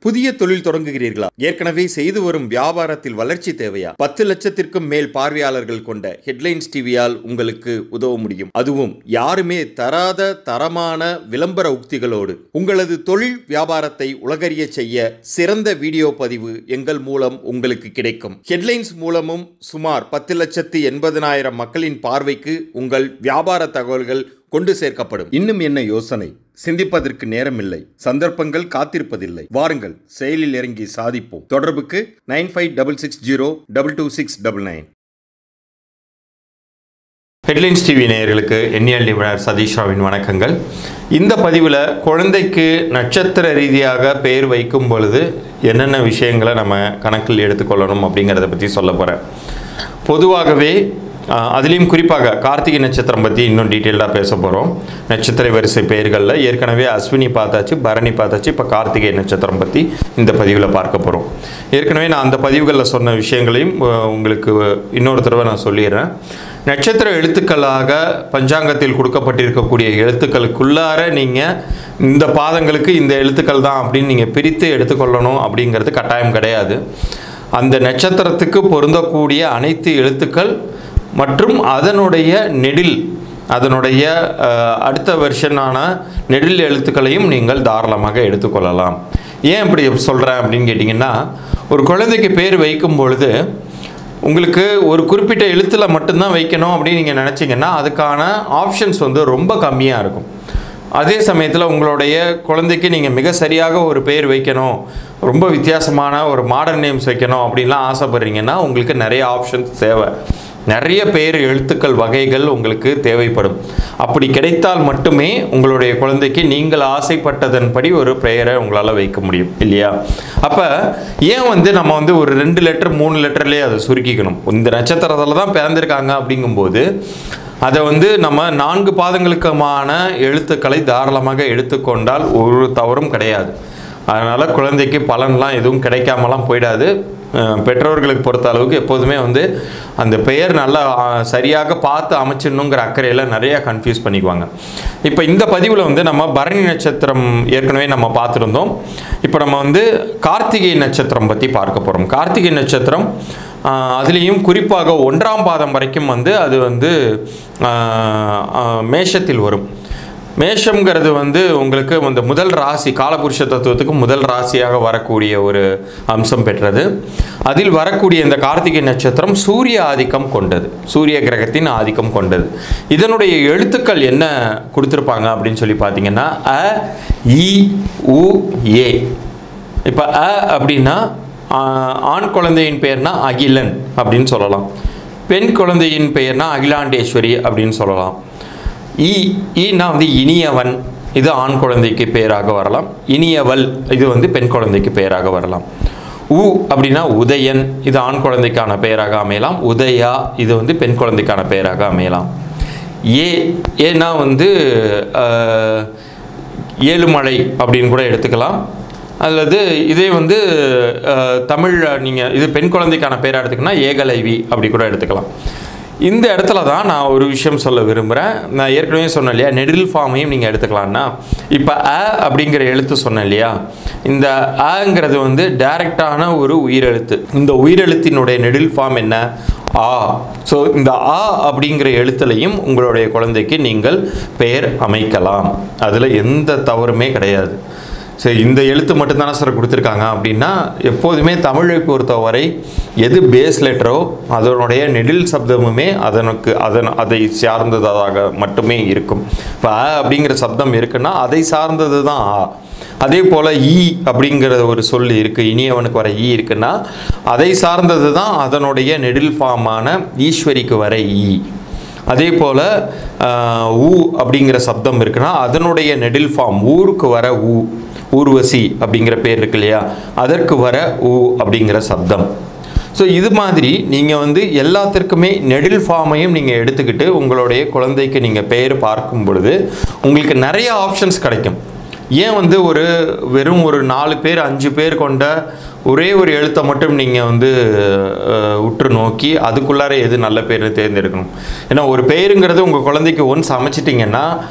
புதிய தொழில் தொடங்குகிறீர்களா ஏற்கனவே செய்து வரும் வியாபாரத்தில் வளர்ச்சி தேவையா பத்து லட்சத்திற்கும் மேல் பார்வையாளர்கள் கொண்ட ஹெட்லைன்ஸ் டிவியால் உங்களுக்கு உதவ முடியும் அதுவும் யாருமே தராத தரமான விளம்பர உக்திகளோடு உங்களது தொழில் வியாபாரத்தை உலகறிய செய்ய சிறந்த வீடியோ பதிவு எங்கள் மூலம் உங்களுக்கு கிடைக்கும் ஹெட்லைன்ஸ் மூலமும் சுமார் பத்து லட்சத்து எண்பதனாயிரம் மக்களின் பார்வைக்கு உங்கள் வியாபார தகவல்கள் கொண்டு சேர்க்கப்படும் இன்னும் என்ன யோசனை சிந்திப்பதற்கு நேரமில்லை சந்தர்ப்பங்கள் காத்திருப்பதில்லை வாருங்கள் செயலில் இறங்கி சாதிப்போம் தொடர்புக்கு nine five double six zero double two six double nine headlines TV நேயர்களுக்கு எண்ணியல் நிபுணர் சதீஷ் ராவின் வணக்கங்கள் இந்த பதிவில் குழந்தைக்கு நட்சத்திர ரீதியாக பெயர் வைக்கும் பொழுது என்னென்ன விஷயங்களை நம்ம கணக்கில் எடுத்துக்கொள்ளணும் அப்படிங்கிறத பற்றி சொல்ல போகிறேன் பொதுவாகவே ஆஹ், அதுலேயும் குறிப்பாக கார்த்திகை நட்சத்திரம் பற்றி இன்னும் டீட்டெயில்டாக பேச போகிறோம் நட்சத்திர வரிசை பெயர்களில் ஏற்கனவே அஸ்வினி பார்த்தாச்சு பரணி பார்த்தாச்சு இப்போ கார்த்திகை நட்சத்திரம் பற்றி இந்த பதிவில் பார்க்க போகிறோம் ஏற்கனவே நான் அந்த பதிவுகளில் சொன்ன விஷயங்களையும் ஆஹ், உங்களுக்கு இன்னொரு தடவை நான் சொல்லிடுறேன் நட்சத்திர எழுத்துக்களாக பஞ்சாங்கத்தில் கொடுக்கப்பட்டிருக்கக்கூடிய எழுத்துக்களுக்குள்ளார நீங்கள் இந்த பாதங்களுக்கு இந்த எழுத்துக்கள் தான் அப்படின்னு நீங்கள் பிரித்து எடுத்துக்கொள்ளணும் அப்படிங்கிறது கட்டாயம் கிடையாது அந்த நட்சத்திரத்துக்கு பொருந்தக்கூடிய அனைத்து எழுத்துக்கள் மற்றும் அதனுடைய நெடில் அதனுடைய அஹ், அடுத்த வெர்ஷனான நெடில் எழுத்துக்களையும் நீங்கள் தாராளமாக எடுத்துக்கொள்ளலாம் ஏன் இப்படி சொல்கிறேன் அப்படின்னு கேட்டிங்கன்னா ஒரு குழந்தைக்கு பேர் வைக்கும் பொழுது உங்களுக்கு ஒரு குறிப்பிட்ட எழுத்தில் மட்டும்தான் வைக்கணும் அப்படின்னு நீங்கள் நினச்சிங்கன்னா அதுக்கான ஆப்ஷன்ஸ் வந்து ரொம்ப கம்மியாக இருக்கும் அதே சமயத்தில் உங்களுடைய குழந்தைக்கு நீங்கள் மிக சரியாக ஒரு பேர் வைக்கணும் ரொம்ப வித்தியாசமான ஒரு மாடர்ன் நேம்ஸ் வைக்கணும் அப்படின்லாம் ஆசைப்படுறீங்கன்னா உங்களுக்கு நிறைய ஆப்ஷன்ஸ் தேவை நிறைய பேர் எழுத்துக்கள் வகைகள் உங்களுக்கு தேவைப்படும் அப்படி கிடைத்தால் மட்டுமே உங்களுடைய குழந்தைக்கு நீங்கள் ஆசைப்பட்டதன்படி ஒரு பெயரை உங்களால் வைக்க முடியும் இல்லையா அப்போ ஏன் வந்து நம்ம வந்து ஒரு ரெண்டு லெட்டர் மூணு லெட்டர்லேயே அதை சுருக்கிக்கணும் இந்த நட்சத்திரத்தில் தான் பிறந்திருக்காங்க அப்படிங்கும்போது அதை வந்து நம்ம நான்கு பாதங்களுக்குமான எழுத்துக்களை தாராளமாக எடுத்துக்கொண்டால் ஒரு தவறும் கிடையாது அதனால் குழந்தைக்கு பலன்லாம் எதுவும் கிடைக்காமலாம் போயிடாது அஹ் பெற்றோர்களுக்கு பொறுத்த அளவுக்கு எப்போதுமே வந்து அந்த பெயர் நல்லா அஹ், சரியாக பார்த்து அமைச்சிடணுங்கிற அக்கறையில் நிறையா கன்ஃபியூஸ் பண்ணிக்குவாங்க இப்போ இந்த பதிவில் வந்து நம்ம பரணி நட்சத்திரம் ஏற்கனவே நம்ம பார்த்துருந்தோம் இப்போ நம்ம வந்து கார்த்திகை நட்சத்திரம் பற்றி பார்க்க போகிறோம் கார்த்திகை நட்சத்திரம் ஆஹ் அதுலேயும் குறிப்பாக ஒன்றாம் பாதம் வரைக்கும் வந்து அது வந்து ஆஹ் ஆஹ் மேஷத்தில் வரும் மேஷம்ங்கிறது வந்து உங்களுக்கு அந்த முதல் ராசி காலபுருஷ தத்துவத்துக்கு முதல் ராசியாக வரக்கூடிய ஒரு அம்சம் பெற்றது அதில் வரக்கூடிய இந்த கார்த்திகை நட்சத்திரம் சூரிய ஆதிக்கம் கொண்டது சூரிய கிரகத்தின் ஆதிக்கம் கொண்டது இதனுடைய எழுத்துக்கள் என்ன கொடுத்துருப்பாங்க அப்படின்னு சொல்லி பார்த்தீங்கன்னா அ இ உ ஏ இப்போ அ அப்படின்னா ஆஹ், ஆண் குழந்தையின் பெயர்னா அகிலன் அப்படின்னு சொல்லலாம் பெண் குழந்தையின் பெயர்னா அகிலாண்டேஸ்வரி அப்படின்னு சொல்லலாம் இ ஈனா வந்து இனியவன் இது ஆண் குழந்தைக்கு பெயராக வரலாம் இனியவள் இது வந்து பெண் குழந்தைக்கு பெயராக வரலாம் உ அப்படின்னா உதயன் இது ஆண் குழந்தைக்கான பெயராக அமையலாம் உதயா இது வந்து பெண் குழந்தைக்கான பெயராக அமையலாம் ஏ ஏன்னா வந்து ஆஹ், ஏழுமலை அப்படின்னு கூட எடுத்துக்கலாம் அல்லது இதே வந்து அஹ், தமிழ் நீங்கள் இது பெண் குழந்தைக்கான பேராக எடுத்துக்கினா ஏகலைவி அப்படி கூட எடுத்துக்கலாம் இந்த இடத்துல தான் நான் ஒரு விஷயம் சொல்ல விரும்புகிறேன் நான் ஏற்கனவே சொன்னேன் இல்லையா நெடில் ஃபார்மையும் நீங்கள் எடுத்துக்கலாம்னா இப்போ அ அப்படிங்கிற எழுத்து சொன்னேன் இல்லையா இந்த அங்கிறது வந்து டைரக்டான ஒரு உயிரெழுத்து இந்த உயிரெழுத்தினுடைய நெடில் ஃபார்ம் என்ன ஆ ஸோ இந்த ஆ அப்படிங்கிற எழுத்துலையும் உங்களுடைய குழந்தைக்கு நீங்கள் பெயர் அமைக்கலாம் அதில் எந்த தவறுமே கிடையாது சரி இந்த எழுத்து மட்டும்தானே சார் கொடுத்துருக்காங்க அப்படின்னா எப்போதுமே தமிழை பொறுத்தவரை எது பேஸ் லெட்டரோ அதனுடைய நெடில் சப்தமுமே அதனுக்கு அதன் அதை சார்ந்ததாக மட்டுமே இருக்கும் இப்போ அ அப்படிங்கிற சப்தம் இருக்குன்னா அதை சார்ந்தது தான் ஆ அதே போல் ஈ அப்படிங்கிற ஒரு சொல் இருக்குது இனியவனுக்கு வர ஈ இருக்குன்னா அதை சார்ந்தது தான் அதனுடைய நெடில் ஃபார்மான ஈஸ்வரிக்கு வர ஈ அதே போல் ஊ அப்படிங்கிற சப்தம் இருக்குன்னா அதனுடைய நெடில் ஃபார்ம் ஊருக்கு வர ஊ ஊர்வசி அப்படிங்கிற பேர் இருக்கு இல்லையா அதற்கு வர ஊ அப்படிங்கிற சப்தம் ஸோ இது மாதிரி நீங்கள் வந்து எல்லாத்திற்குமே நெடில் ஃபார்மையும் நீங்கள் எடுத்துக்கிட்டு உங்களுடைய குழந்தைக்கு நீங்கள் பெயர் பார்க்கும் பொழுது உங்களுக்கு நிறைய ஆப்ஷன்ஸ் கிடைக்கும் ஏன் வந்து ஒரு வெறும் ஒரு நாலு பேர் அஞ்சு பேர் கொண்ட ஒரே ஒரு எழுத்தை மட்டும் நீங்கள் வந்து அஹ், உற்று நோக்கி அதுக்குள்ளார எது நல்ல பேர்னு தேர்ந்தெடுக்கணும் ஏன்னா ஒரு பெயருங்கிறது உங்கள் குழந்தைக்கு ஒன்ஸ் அமைச்சிட்டிங்கன்னா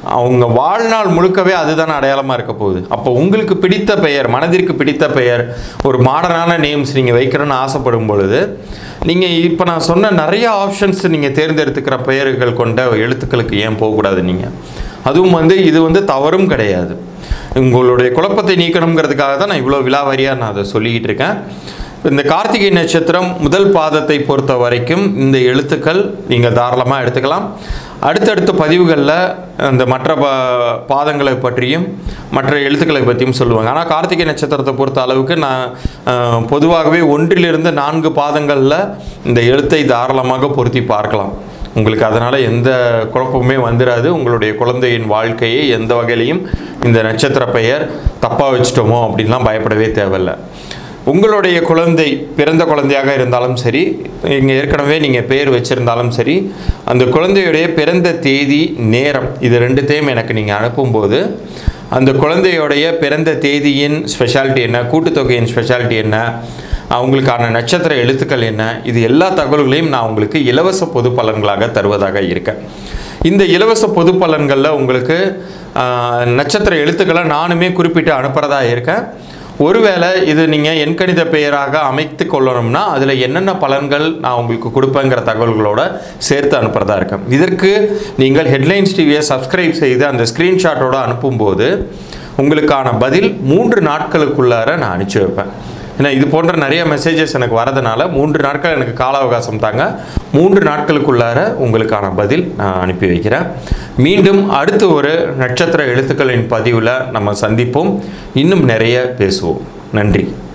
அவங்க வாழ்நாள் முழுக்கவே அதுதானே அடையாளமாக இருக்க போகுது அப்போ உங்களுக்கு பிடித்த பெயர் மனதிற்கு பிடித்த பெயர் ஒரு மாடர்னான நேம்ஸ் நீங்கள் வைக்கணும்னு ஆசைப்படும் பொழுது நீங்கள் இப்போ நான் சொன்ன நிறைய ஆப்ஷன்ஸ் நீங்கள் தேர்ந்தெடுத்துக்கிற பெயர்கள் கொண்ட எழுத்துக்களுக்கு ஏன் போகக்கூடாது நீங்கள் அதுவும் வந்து இது வந்து தவறும் கிடையாது உங்களுடைய குழப்பத்தை நீக்கணுங்கிறதுக்காக தான் நான் இவ்வளோ விலாவாரியாக நான் அதை சொல்லிக்கிட்டு இருக்கேன் இந்த கார்த்திகை நட்சத்திரம் முதல் பாதத்தை பொறுத்த வரைக்கும் இந்த எழுத்துக்கள் நீங்கள் தாராளமாக எடுத்துக்கலாம் அடுத்தடுத்த பதிவுகளில் அந்த மற்ற பா பாதங்களை பற்றியும் மற்ற எழுத்துக்களை பற்றியும் சொல்லுவாங்க ஆனால் கார்த்திகை நட்சத்திரத்தை பொறுத்த அளவுக்கு நான் அஹ், பொதுவாகவே ஒன்றிலிருந்து நான்கு பாதங்களில் இந்த எழுத்தை தாராளமாக பொருத்தி பார்க்கலாம் உங்களுக்கு அதனால் எந்த குழப்பமுமே வந்துடாது உங்களுடைய குழந்தையின் வாழ்க்கையை எந்த வகையிலையும் இந்த நட்சத்திர பெயர் தப்பாக வச்சிட்டோமோ அப்படின்லாம் பயப்படவே தேவையில்லை உங்களுடைய குழந்தை பிறந்த குழந்தையாக இருந்தாலும் சரி இங்கே ஏற்கனவே நீங்கள் பேர் வச்சுருந்தாலும் சரி அந்த குழந்தையுடைய பிறந்த தேதி நேரம் இது ரெண்டுத்தையும் எனக்கு நீங்கள் அனுப்பும்போது அந்த குழந்தையுடைய பிறந்த தேதியின் ஸ்பெஷாலிட்டி என்ன கூட்டுத்தொகையின் ஸ்பெஷாலிட்டி என்ன அவங்களுக்கான நட்சத்திர எழுத்துக்கள் என்ன இது எல்லா தகவல்களையும் நான் உங்களுக்கு இலவச பொது பலன்களாக தருவதாக இருக்கேன் இந்த இலவச பொது பலன்களில் உங்களுக்கு ஆஹ், நட்சத்திர எழுத்துக்களை நானுமே குறிப்பிட்டு அனுப்புகிறதா இருக்கேன் ஒருவேளை இது நீங்கள் எண்கணித பெயராக அமைத்து கொள்ளணும்னா அதில் என்னென்ன பலன்கள் நான் உங்களுக்கு கொடுப்பேங்கிற தகவல்களோட சேர்த்து அனுப்புகிறதா இருக்கேன் இதற்கு நீங்கள் ஹெட்லைன்ஸ் டிவியை சப்ஸ்கிரைப் செய்து அந்த ஸ்க்ரீன்ஷாட்டோட அனுப்பும்போது உங்களுக்கான பதில் மூன்று நாட்களுக்குள்ளார நான் அனுப்பிச்சி வைப்பேன் ஏன்னா இது போன்ற நிறைய மெசேஜஸ் எனக்கு வரதுனால மூன்று நாட்கள் எனக்கு கால அவகாசம் தாங்க மூன்று நாட்களுக்குள்ளார உங்களுக்கான பதில் நான் அனுப்பி வைக்கிறேன் மீண்டும் அடுத்து ஒரு நட்சத்திர எழுத்துக்களின் பதிவில் நம்ம சந்திப்போம் இன்னும் நிறைய பேசுவோம் நன்றி